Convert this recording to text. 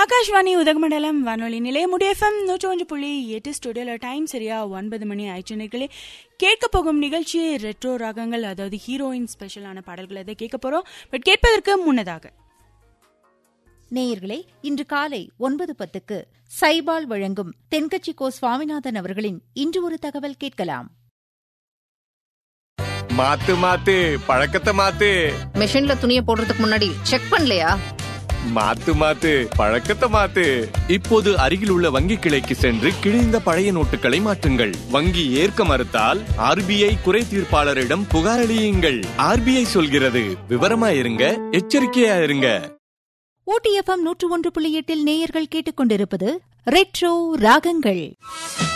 ஆகாஷ்வாணி உதகமண்டலம் வானொலி நிலையம் எஃப்எம் நூற்றி ஒன்று புள்ளி எட்டு ஸ்டுடியோல டைம் சரியா ஒன்பது மணி ஆயிடுச்சு நேர்களே கேட்க போகும் நிகழ்ச்சி ரெட்ரோ ராகங்கள் அதாவது ஹீரோயின் ஸ்பெஷலான பாடல்களை அதை கேட்க போறோம் பட் கேட்பதற்கு முன்னதாக நேயர்களே இன்று காலை ஒன்பது பத்துக்கு சைபால் வழங்கும் தென்கட்சி கோ சுவாமிநாதன் அவர்களின் இன்று ஒரு தகவல் கேட்கலாம் மாத்து மாத்து பழக்கத்தை மாத்து மெஷின்ல துணியை போடுறதுக்கு முன்னாடி செக் பண்ணலையா மாத்து மாத்து பழக்கத்தை மாத்து இப்போது அருகில் உள்ள வங்கி கிளைக்கு சென்று கிழிந்த பழைய நோட்டுகளை மாற்றுங்கள் வங்கி ஏற்க மறுத்தால் ஆர்பிஐ குறை தீர்ப்பாளரிடம் புகாரளியுங்கள் ஆர்பிஐ சொல்கிறது விவரமா இருங்க எச்சரிக்கையா இருங்க ஊட்டிஎஃப்எம் நூற்று ஒன்று புள்ளி எட்டில் நேயர்கள் கேட்டுக்கொண்டிருப்பது ரெட்ரோ ராகங்கள்